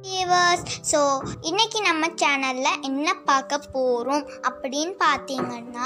viewers so இன்னைக்கு நம்ம சேனலில் என்ன பார்க்க போகிறோம் அப்படின்னு பார்த்தீங்கன்னா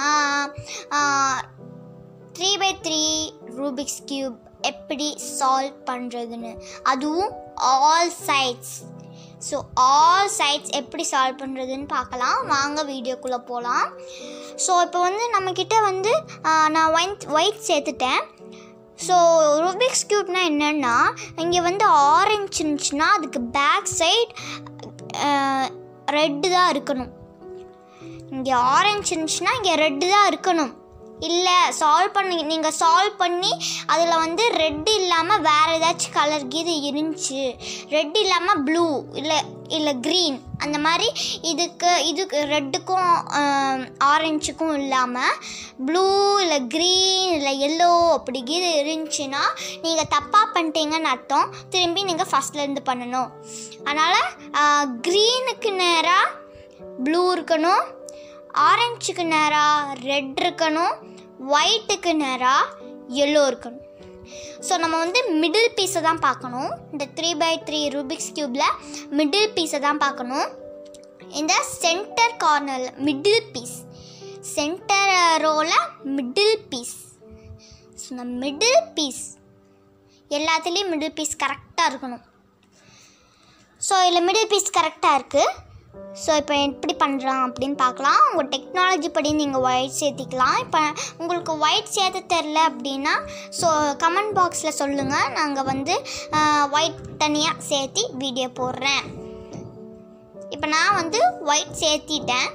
three by three Rubik's cube எப்படி சால்வ் பண்ணுறதுன்னு அதுவும் all sides so all sides எப்படி சால்வ் பண்ணுறதுன்னு பார்க்கலாம் வாங்க வீடியோக்குள்ளே போகலாம் ஸோ இப்போ வந்து நம்மக்கிட்ட வந்து ஆஹ், நான் ஒயிட் ஒயிட் சேர்த்துட்டேன் ஸோ ரூபிக்ஸ் கியூப்னா என்னென்னா இங்கே வந்து ஆரஞ்சு இருந்துச்சுன்னா அதுக்கு பேக் சைட் ரெட்டு தான் இருக்கணும் இங்கே ஆரஞ்சு இருந்துச்சுன்னா இங்கே ரெட்டு தான் இருக்கணும் இல்லை சால்வ் பண்ணி நீங்கள் சால்வ் பண்ணி அதில் வந்து ரெட் இல்லாமல் வேறு ஏதாச்சும் கலர் கீது இருந்துச்சு ரெட் இல்லாமல் ப்ளூ இல்லை இல்லை க்ரீன் அந்த மாதிரி இதுக்கு இதுக்கு ரெட்டுக்கும் ஆரஞ்சுக்கும் இல்லாமல் ப்ளூ இல்லை க்ரீன் இல்லை எல்லோ அப்படி கீது இருந்துச்சுன்னா நீங்கள் தப்பாக பண்ணிட்டீங்கன்னு அர்த்தம் திரும்பி நீங்கள் ஃபஸ்ட்லேருந்து பண்ணணும் அதனால் க்ரீனுக்கு நேராக ப்ளூ இருக்கணும் ஆரஞ்சுக்கு நேராக ரெட் இருக்கணும் ஒயிட்டுக்கு நேராக எல்லோ இருக்கணும் ஸோ நம்ம வந்து மிடில் பீஸை தான் பார்க்கணும் இந்த த்ரீ பை த்ரீ ரூபிக்ஸ் க்யூப்பில் மிடில் பீஸை தான் பார்க்கணும் இந்த சென்டர் கார்னரில் middle piece centre row middle piece so இந்த மிடில் பீஸ் எல்லாத்துலேயும் மிடில் பீஸ் கரெக்டாக இருக்கணும் ஸோ இதில் மிடில் பீஸ் கரெக்டாக இருக்குது ஸோ இப்போ எப்படி பண்ணுறோம் அப்படின்னு பார்க்கலாம் உங்கள் டெக்னாலஜி படி நீங்கள் ஒயிட் சேர்த்திக்கலாம் இப்போ உங்களுக்கு ஒயிட் சேர்த்து தெரில அப்படின்னா ஸோ கமெண்ட் பாக்ஸில் சொல்லுங்கள் நாங்கள் வந்து ஒயிட் தனியாக சேர்த்தி வீடியோ போடுறேன் இப்போ நான் வந்து ஒயிட் சேர்த்திட்டேன்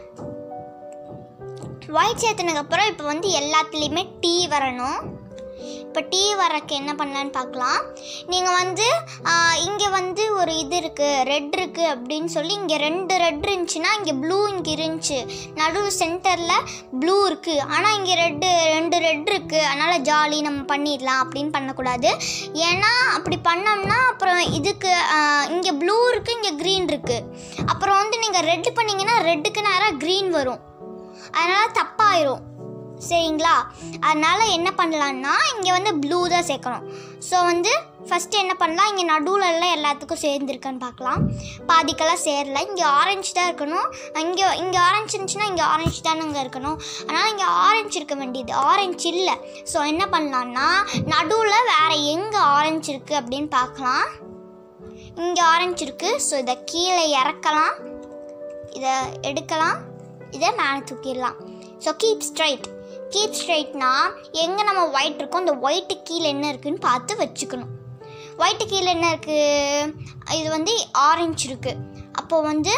ஒயிட் சேர்த்துனதுக்கப்புறம் இப்போ வந்து எல்லாத்துலேயுமே டீ வரணும் இப்போ டீ வரக்கு என்ன பண்ணலான்னு பார்க்கலாம் நீங்கள் வந்து இங்கே வந்து ஒரு இது இருக்குது ரெட் இருக்குது அப்படின்னு சொல்லி இங்கே ரெண்டு ரெட் இருந்துச்சுன்னா இங்கே ப்ளூ இங்கே இருந்துச்சு நடு சென்டரில் ப்ளூ இருக்குது ஆனால் இங்கே ரெட்டு ரெண்டு ரெட் இருக்குது அதனால் ஜாலி நம்ம பண்ணிடலாம் அப்படின்னு பண்ணக்கூடாது ஏன்னா அப்படி பண்ணோம்னா அப்புறம் இதுக்கு இங்கே ப்ளூ இருக்குது இங்கே க்ரீன் இருக்குது அப்புறம் வந்து நீங்கள் ரெட் பண்ணிங்கன்னா ரெட்டுக்கு நேராக க்ரீன் வரும் அதனால் தப்பாயிரும் சரிங்களா அதனால் என்ன பண்ணலான்னா இங்கே வந்து ப்ளூ தான் சேர்க்கணும் ஸோ வந்து ஃபஸ்ட்டு என்ன பண்ணலாம் இங்கே நடுவுல எல்லாம் எல்லாத்துக்கும் சேர்ந்துருக்கான்னு பார்க்கலாம் பாதிக்கெல்லாம் சேரல இங்கே ஆரஞ்சு தான் இருக்கணும் இங்கே இங்கே ஆரஞ்சு இருந்துச்சுன்னா இங்கே ஆரஞ்சு தானே இங்கே இருக்கணும் அதனால் இங்கே ஆரஞ்சு இருக்க வேண்டியது ஆரஞ்சு இல்லை ஸோ என்ன பண்ணலான்னா நடுவில் வேறு எங்கே ஆரஞ்சு இருக்குது அப்படின்னு பார்க்கலாம் இங்கே ஆரஞ்சு இருக்குது ஸோ இதை கீழே இறக்கலாம் இதை எடுக்கலாம் இதை மேலே தூக்கிடலாம் ஸோ கீப் ஸ்ட்ரைட் கீப் ஸ்ட்ரைட்னா எங்கே நம்ம ஒயிட் இருக்கோ அந்த ஒயிட்டு கீழே என்ன இருக்குன்னு பார்த்து வச்சுக்கணும் ஒயிட்டு கீழே என்ன இருக்குது இது வந்து ஆரஞ்சு இருக்குது அப்போது வந்து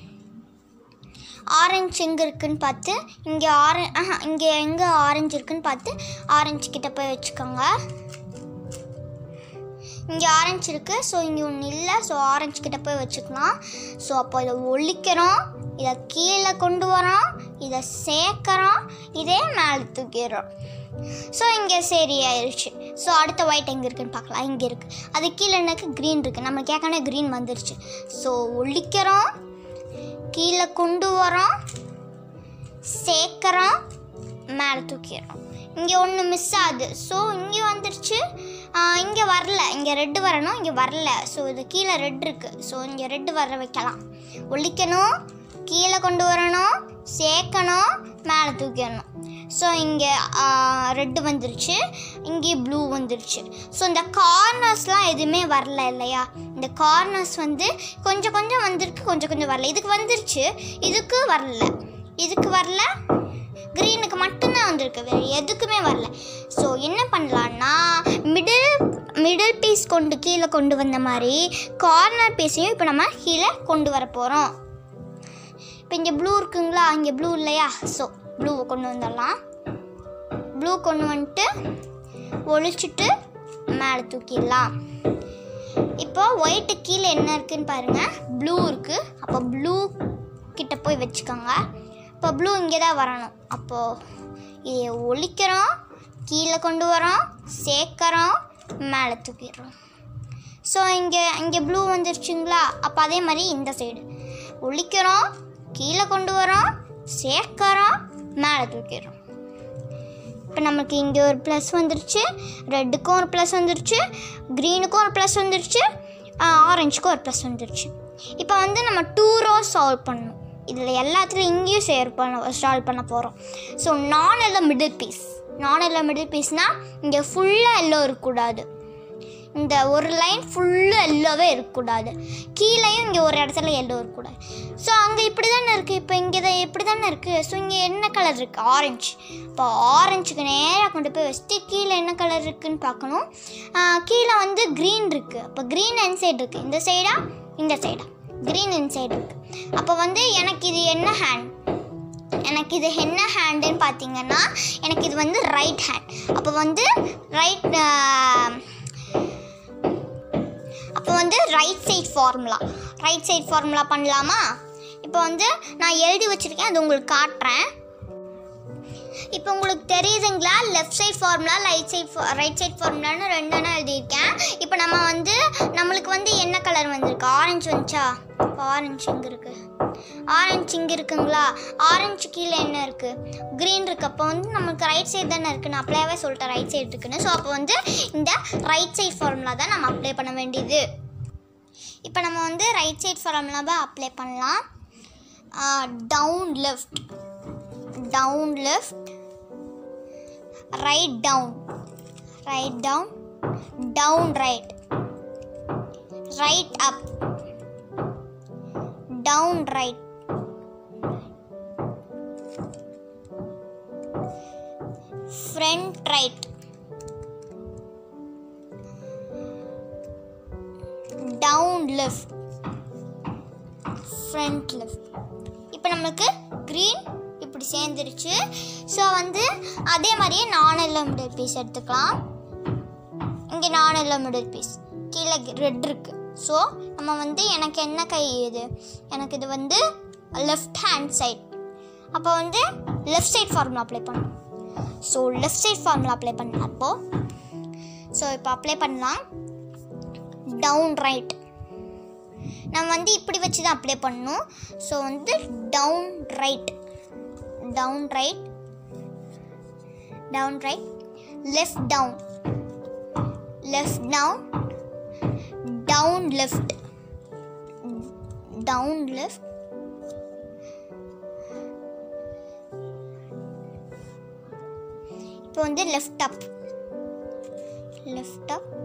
ஆரஞ்சு எங்கே இருக்குன்னு பார்த்து இங்கே ஆர ஆஹா இங்கே எங்கே ஆரஞ்சு இருக்குன்னு பார்த்து ஆரஞ்சு கிட்ட போய் வச்சுக்கோங்க இங்கே ஆரஞ்சு இருக்குது ஸோ இங்கே ஒன்று இல்லை ஸோ ஆரஞ்சு கிட்ட போய் வச்சுக்கலாம் ஸோ அப்போ இதை ஒழிக்கிறோம் இதை கீழே கொண்டு வரோம் இதை சேர்க்குறோம் இதே மேலே தூக்கிடுறோம் ஸோ இங்கே சரி ஆயிடுச்சு ஸோ அடுத்த ஒயிட் எங்கே இருக்குன்னு பார்க்கலாம் இங்கே இருக்குது அது கீழே எனக்கு க்ரீன் இருக்குது நம்ம கேட்கணும் க்ரீன் வந்துருச்சு ஸோ ஒழிக்கிறோம் கீழே கொண்டு வரோம் சேர்க்குறோம் மேலே தூக்கிடுறோம் இங்கே ஒன்று மிஸ் ஆகுது ஸோ இங்கே வந்துருச்சு இங்கே வரல இங்கே ரெட்டு வரணும் இங்கே வரல ஸோ இது கீழே ரெட் இருக்குது ஸோ இங்கே ரெட்டு வர வைக்கலாம் ஒழிக்கணும் கீழே கொண்டு வரணும் சேர்க்கணும் மேலே தூக்கிடணும் ஸோ இங்கே ரெட்டு வந்துருச்சு இங்கே ப்ளூ வந்துருச்சு ஸோ இந்த கார்னர்ஸ்லாம் எதுவுமே வரல இல்லையா இந்த கார்னர்ஸ் வந்து கொஞ்சம் கொஞ்சம் வந்திருக்கு கொஞ்சம் கொஞ்சம் வரல இதுக்கு வந்துருச்சு இதுக்கு வரல இதுக்கு வரல க்ரீனுக்கு மட்டும்தான் வந்திருக்கு வேறு எதுக்குமே வரல ஸோ என்ன பண்ணலான்னா மிடில் மிடில் பீஸ் கொண்டு கீழே கொண்டு வந்த மாதிரி கார்னர் பீஸையும் இப்போ நம்ம கீழே கொண்டு வர போகிறோம் இப்போ இங்கே ப்ளூ இருக்குங்களா இங்கே ப்ளூ இல்லையா ஸோ ப்ளூவை கொண்டு வந்துடலாம் ப்ளூ கொண்டு வந்துட்டு ஒழிச்சிட்டு மேலே தூக்கிடலாம் இப்போ ஒயிட்டு கீழே என்ன இருக்குன்னு பாருங்கள் ப்ளூ இருக்குது அப்போ ப்ளூ கிட்ட போய் வச்சுக்கோங்க இப்போ ப்ளூ இங்கே தான் வரணும் அப்போது இதை ஒழிக்கிறோம் கீழே கொண்டு வரோம் சேர்க்குறோம் மேலே தூக்கிடுறோம் ஸோ இங்கே இங்கே ப்ளூ வந்துருச்சுங்களா அப்போ அதே மாதிரி இந்த சைடு ஒழிக்கிறோம் கீழே கொண்டு வரோம் சேர்க்குறோம் மேலே தூக்கிடுறோம் இப்போ நமக்கு இங்கே ஒரு ப்ளஸ் வந்துருச்சு ரெட்டுக்கும் ஒரு ப்ளஸ் வந்துருச்சு க்ரீனுக்கும் ஒரு ப்ளஸ் வந்துருச்சு ஆரஞ்சுக்கும் ஒரு ப்ளஸ் வந்துருச்சு இப்போ வந்து நம்ம டூ ரோஸ் சால்வ் பண்ணணும் இதில் எல்லாத்துலையும் இங்கேயும் சேர் பண்ண சால்வ் பண்ண போகிறோம் ஸோ நான் எல்லாம் மிடில் பீஸ் நான் எல்லாம் மிடில் பீஸ்னால் இங்கே ஃபுல்லாக எல்லோ இருக்கக்கூடாது இந்த ஒரு லைன் ஃபுல்லாக எல்லோவே இருக்கக்கூடாது கீழேயும் இங்கே ஒரு இடத்துல எல்லோ இருக்கக்கூடாது ஸோ அங்கே இப்படி தானே இருக்குது இப்போ இங்கே தான் இப்படி தானே இருக்குது ஸோ இங்கே என்ன கலர் இருக்குது ஆரஞ்சு இப்போ ஆரஞ்சுக்கு நேராக கொண்டு போய் வச்சுட்டு கீழே என்ன கலர் இருக்குன்னு பார்க்கணும் ஆஹ் கீழே வந்து க்ரீன் இருக்குது அப்போ க்ரீன் அண்ட் சைடு இருக்குது இந்த சைடா இந்த சைடா க்ரீன் இன் சைடு இருக்குது அப்போ வந்து எனக்கு இது என்ன ஹேண்ட் எனக்கு இது என்ன ஹேண்டுன்னு பார்த்தீங்கன்னா எனக்கு இது வந்து ரைட் ஹேண்ட் அப்போ வந்து ரைட் அப்போ வந்து right side formula right side formula பண்ணலாமா இப்போ வந்து நான் எழுதி வச்சுருக்கேன் அது உங்களுக்கு காட்டுறேன் இப்போ உங்களுக்கு தெரியுதுங்களா left side formula right side right side ஃபார்முலான்னு ரெண்டுன்னு எழுதியிருக்கேன் இப்போ நம்ம வந்து நம்மளுக்கு வந்து என்ன கலர் வந்திருக்கு ஆரஞ்சு வந்துச்சா ஆரஞ்சு இங்கே இருக்குது ஆரஞ்சு இங்கே இருக்குங்களா ஆரஞ்சு கீழே என்ன இருக்குது க்ரீன் இருக்குது அப்போ வந்து நமக்கு ரைட் சைடு தானே இருக்குது நான் அப்ளைவே சொல்லிட்டேன் ரைட் சைடு இருக்குன்னு ஸோ அப்போ வந்து இந்த ரைட் சைட் ஃபார்முலா தான் நம்ம அப்ளை பண்ண வேண்டியது இப்போ நம்ம வந்து ரைட் சைட் ஃபார்முலாவை அப்ளை பண்ணலாம் down left down left right down right down down right right up down right front right down left front left இப்போ நம்மளுக்கு க்ரீன் இப்படி சேர்ந்துருச்சு ஸோ வந்து அதே மாதிரியே நான் எல்லாம் மிடில் பீஸ் எடுத்துக்கலாம் இங்கே நான் எல்லாம் மிடில் பீஸ் கீழே ரெட் இருக்குது ஸோ நம்ம வந்து எனக்கு என்ன கை இது எனக்கு இது வந்து லெஃப்ட் ஹேண்ட் சைட் அப்போ வந்து லெஃப்ட் சைட் ஃபார்முலா அப்ளை பண்ணணும் so left side formula apply பண்ணலாம் அப்போது ஸோ இப்போ அப்ளை பண்ணலாம் டவுன் ரைட் நம்ம வந்து இப்படி வச்சு தான் அப்ளை பண்ணணும் ஸோ வந்து down right down right down right left down left down down left down left இப்போ வந்து left up left up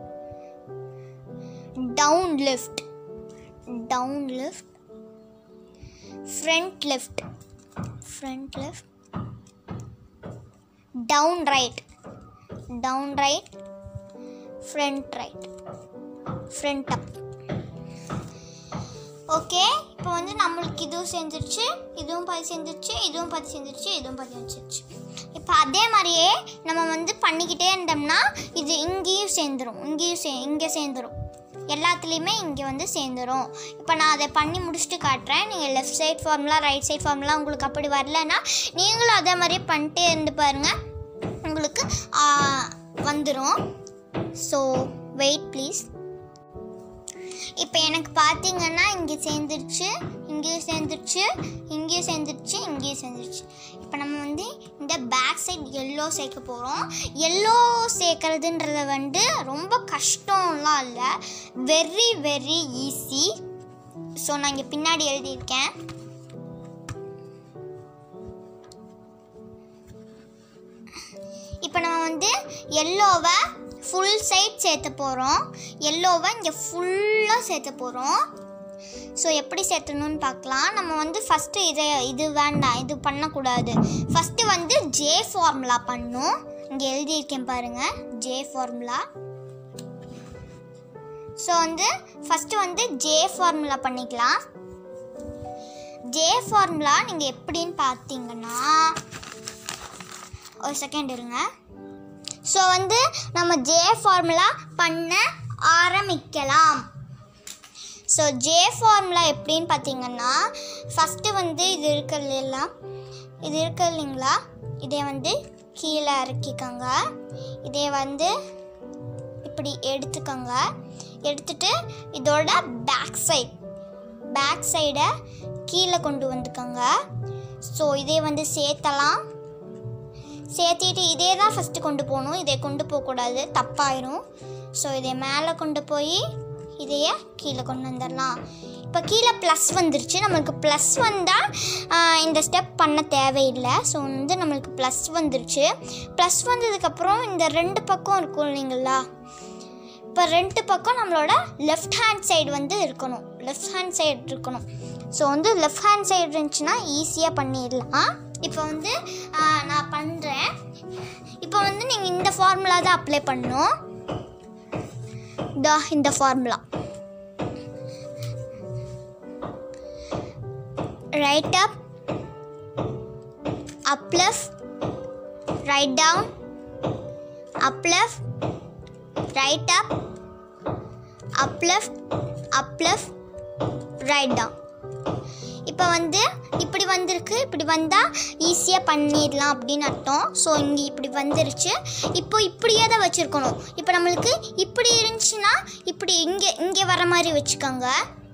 down left down left front left front left down right down right front right front up okay இப்போ வந்து நம்மளுக்கு இதுவும் சேர்ந்துருச்சு இதுவும் பாதி சேர்ந்துருச்சு இதுவும் பாதி சேர்ந்துருச்சு இதுவும் பாதி சேர்ந்துருச்சு இப்போ அதே மாதிரியே நம்ம வந்து பண்ணிக்கிட்டே இருந்தோம்னா இது இங்கேயும் சேர்ந்துரும் இங்கேயும் சே இங்கே சேர்ந்துரும் எல்லாத்துலேயுமே இங்கே வந்து சேர்ந்துரும் இப்போ நான் அதை பண்ணி முடிச்சுட்டு காட்டுறேன் நீங்கள் left side formula right side formula உங்களுக்கு அப்படி வரலன்னா நீங்களும் அதே மாதிரியே பண்ணிட்டே இருந்து பாருங்கள் உங்களுக்கு வந்துடும் ஸோ வெயிட் ப்ளீஸ் இப்போ எனக்கு பார்த்தீங்கன்னா இங்கே சேர்ந்துருச்சு இங்கேயும் சேர்ந்துருச்சு இங்கேயும் சேர்ந்துருச்சு இங்கேயும் சேர்ந்துருச்சு இப்போ நம்ம வந்து இந்த பேக் சைட் எல்லோ சேர்க்க போகிறோம் எல்லோ சேர்க்கறதுன்றத வந்து ரொம்ப கஷ்டம்லாம் இல்லை வெரி வெரி ஈஸி ஸோ நான் இங்கே பின்னாடி எழுதியிருக்கேன் இப்போ நம்ம வந்து எல்லோவை ஃபுல் சைட் சேர்த்த போகிறோம் எல்லோவை இங்கே ஃபுல்லாக சேர்த்த போகிறோம் ஸோ எப்படி சேர்த்தணும்னு பார்க்கலாம் நம்ம வந்து ஃபஸ்ட்டு இதை இது வேண்டாம் இது பண்ணக்கூடாது ஃபஸ்ட்டு வந்து ஜே ஃபார்முலா பண்ணும் இங்கே எழுதியிருக்கேன் பாருங்கள் ஜே ஃபார்முலா ஸோ வந்து ஃபஸ்ட்டு வந்து ஜே ஃபார்முலா பண்ணிக்கலாம் ஜே ஃபார்முலா நீங்கள் எப்படின்னு பார்த்தீங்கன்னா ஒரு செகண்ட் இருங்க ஸோ வந்து நம்ம ஜே ஃபார்முலா பண்ண ஆரம்பிக்கலாம் ஸோ ஜே ஃபார்முலா எப்படின்னு பார்த்தீங்கன்னா ஃபஸ்ட்டு வந்து இது இருக்கிறது எல்லாம் இது இருக்கு இல்லைங்களா இதை வந்து கீழே இறக்கிக்கோங்க இதை வந்து இப்படி எடுத்துக்கோங்க எடுத்துட்டு இதோட பேக் சைட் பேக் சைடை கீழே கொண்டு வந்துக்கோங்க ஸோ இதை வந்து சேர்த்தலாம் சேர்த்திட்டு இதே தான் ஃபஸ்ட்டு கொண்டு போகணும் இதை கொண்டு போகக்கூடாது தப்பாயிரும் ஸோ இதை மேலே கொண்டு போய் இதைய கீழே கொண்டு வந்துடலாம் இப்போ கீழே ப்ளஸ் வந்துருச்சு நம்மளுக்கு ப்ளஸ் வந்தால் இந்த ஸ்டெப் பண்ண தேவையில்லை ஸோ வந்து நம்மளுக்கு ப்ளஸ் வந்துருச்சு ப்ளஸ் வந்ததுக்கப்புறம் இந்த ரெண்டு பக்கம் இருக்கும் இல்லைங்களா இப்போ ரெண்டு பக்கம் நம்மளோட லெஃப்ட் ஹேண்ட் சைடு வந்து இருக்கணும் லெஃப்ட் ஹேண்ட் சைடு இருக்கணும் ஸோ வந்து லெஃப்ட் ஹேண்ட் சைடு இருந்துச்சுன்னா ஈஸியாக பண்ணிடலாம் இப்போ வந்து ஆ, நான் பண்ணுறேன் இப்போ வந்து நீங்கள் இந்த ஃபார்முலா தான் அப்ளை பண்ணணும் இதா இந்த formula right up up left right down up left right up up left up left right down இப்போ வந்து இப்படி வந்திருக்கு இப்படி வந்தால் ஈஸியாக பண்ணிடலாம் அப்படின்னு அர்த்தம் ஸோ இங்கே இப்படி வந்துருச்சு இப்போ இப்படியே தான் வச்சுருக்கணும் இப்போ நம்மளுக்கு இப்படி இருந்துச்சுன்னா இப்படி இங்கே இங்கே வர மாதிரி வச்சுக்கோங்க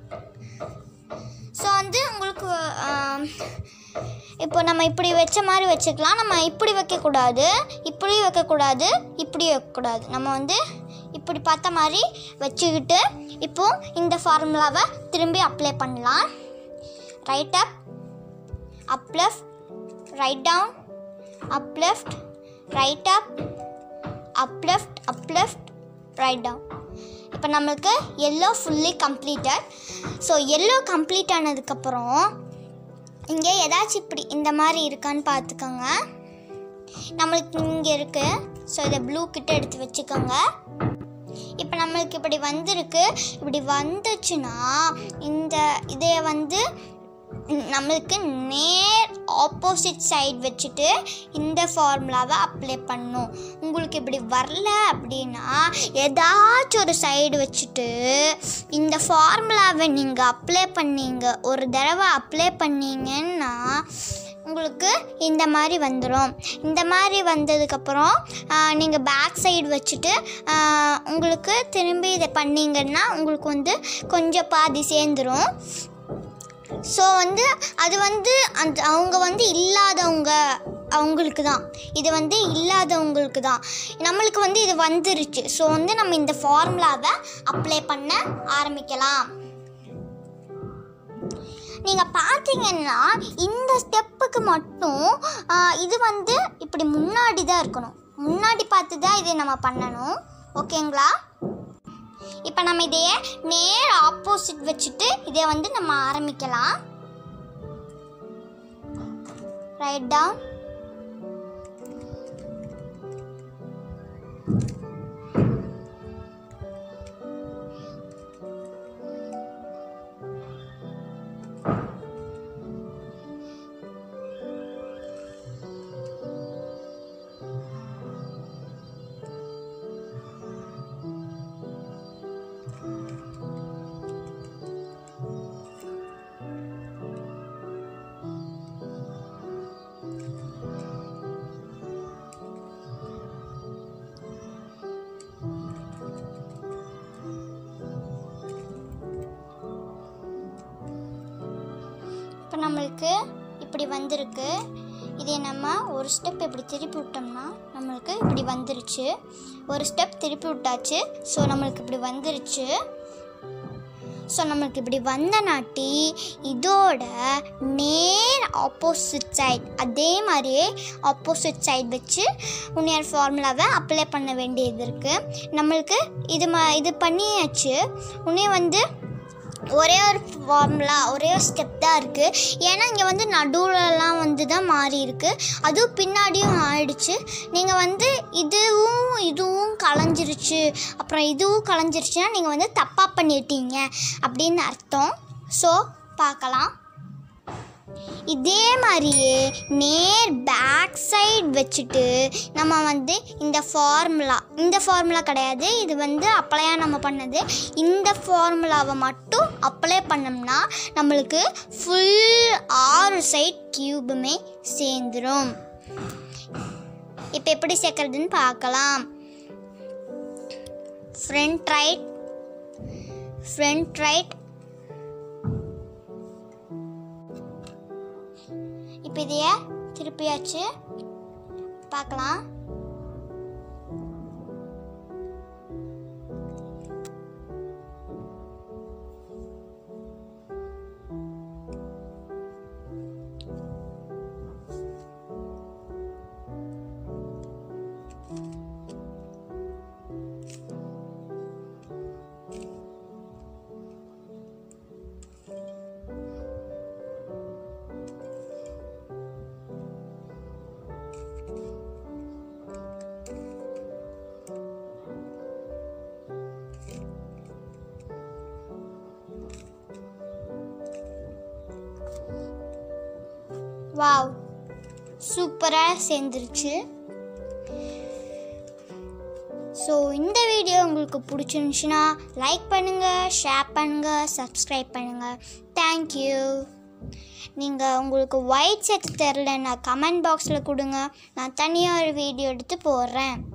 ஸோ வந்து உங்களுக்கு ஆம், இப்போ நம்ம இப்படி வச்ச மாதிரி வச்சுக்கலாம் நம்ம இப்படி வைக்கக்கூடாது இப்படி வைக்கக்கூடாது இப்படி வைக்கக்கூடாது நம்ம வந்து இப்படி பார்த்த மாதிரி வச்சுக்கிட்டு இப்போ இந்த ஃபார்முலாவை திரும்பி அப்ளை பண்ணலாம் right up up left right down up left right up up left up left right down இப்போ நம்மளுக்கு yellow fully completed so yellow complete ஆனதுக்கப்புறம் இங்கே ஏதாச்சும் இப்படி இந்த மாதிரி இருக்கான்னு பார்த்துக்கோங்க நம்மளுக்கு இங்கே இருக்குது ஸோ இதை ப்ளூ கிட்ட எடுத்து வச்சுக்கோங்க இப்போ நம்மளுக்கு இப்படி வந்திருக்கு இப்படி வந்துச்சுன்னா இந்த இதை வந்து நம்மளுக்கு நேர் ஆப்போசிட் சைடு வச்சுட்டு இந்த ஃபார்முலாவை அப்ளை பண்ணும் உங்களுக்கு இப்படி வரல அப்படின்னா ஏதாச்சும் ஒரு சைடு வச்சுட்டு இந்த ஃபார்முலாவை நீங்கள் அப்ளை பண்ணீங்க ஒரு தடவை அப்ளை பண்ணீங்கன்னா உங்களுக்கு இந்த மாதிரி வந்துடும் இந்த மாதிரி வந்ததுக்கப்புறம் நீங்கள் பேக் சைடு வச்சுட்டு ஆ, உங்களுக்கு திரும்பி இதை பண்ணீங்கன்னா உங்களுக்கு வந்து கொஞ்சம் பாதி சேர்ந்துரும் ஸோ வந்து அது வந்து அந்த அவங்க வந்து இல்லாதவங்க அவங்களுக்கு தான் இது வந்து இல்லாதவங்களுக்கு தான் நம்மளுக்கு வந்து இது வந்துருச்சு ஸோ வந்து நம்ம இந்த ஃபார்முலாவை அப்ளை பண்ண ஆரம்பிக்கலாம் நீங்கள் பார்த்தீங்கன்னா இந்த ஸ்டெப்புக்கு மட்டும் ஆ, இது வந்து இப்படி முன்னாடி தான் இருக்கணும் முன்னாடி பார்த்து தான் இதை நம்ம பண்ணணும் ஓகேங்களா இப்போ நம்ம இதையே நேர் ஆப்போசிட் வச்சுட்டு இதை வந்து நம்ம ஆரம்பிக்கலாம் ரைட் டவுன் இப்போ நம்மளுக்கு இப்படி வந்திருக்கு இதே நம்ம ஒரு ஸ்டெப் இப்படி திருப்பி விட்டோம்னா நம்மளுக்கு இப்படி வந்துருச்சு ஒரு ஸ்டெப் திருப்பி விட்டாச்சு ஸோ நம்மளுக்கு இப்படி வந்துருச்சு ஸோ நம்மளுக்கு இப்படி வந்த நாட்டி இதோட நேர் ஆப்போசிட் சைட் அதே மாதிரியே ஆப்போசிட் சைட் வச்சு உன்னையார் ஃபார்முலாவை அப்ளை பண்ண வேண்டியது இருக்குது நம்மளுக்கு இது ம இது பண்ணியாச்சு உன்னே வந்து ஒரே ஒரு ஃபார்முலா ஒரே ஒரு ஸ்டெப் தான் இருக்குது ஏன்னா இங்கே வந்து நடுவுலலாம் வந்து தான் மாறி இருக்கு அதுவும் பின்னாடியும் ஆயிடுச்சு நீங்கள் வந்து இதுவும் இதுவும் கலைஞ்சிருச்சு அப்புறம் இதுவும் கலைஞ்சிருச்சுன்னா நீங்கள் வந்து தப்பாக பண்ணிட்டீங்க அப்படின்னு அர்த்தம் ஸோ பார்க்கலாம் இதே மாதிரியே நேர் பேக் சைடு வச்சுட்டு நம்ம வந்து இந்த ஃபார்முலா இந்த ஃபார்முலா கிடையாது இது வந்து அப்ளையாக நம்ம பண்ணது இந்த ஃபார்முலாவை மட்டும் அப்ளை பண்ணோம்னா நம்மளுக்கு ஃபுல் ஆறு சைட் கியூபுமே சேர்ந்துடும் இப்போ எப்படி சேர்க்கறதுன்னு பார்க்கலாம் ஃப்ரண்ட் ரைட் ஃப்ரண்ட் ரைட் இப்போ இதைய திருப்பியாச்சு பார்க்கலாம் வாவ் சூப்பராக சேர்ந்துருச்சு ஸோ இந்த வீடியோ உங்களுக்கு பிடிச்சிருந்துச்சுன்னா லைக் பண்ணுங்கள் ஷேர் பண்ணுங்கள் சப்ஸ்கிரைப் பண்ணுங்கள் தேங்க்யூ நீங்கள் உங்களுக்கு ஒயிட் செட் தெரிலன்னா கமெண்ட் பாக்ஸில் கொடுங்க நான் தனியாக ஒரு வீடியோ எடுத்து போடுறேன்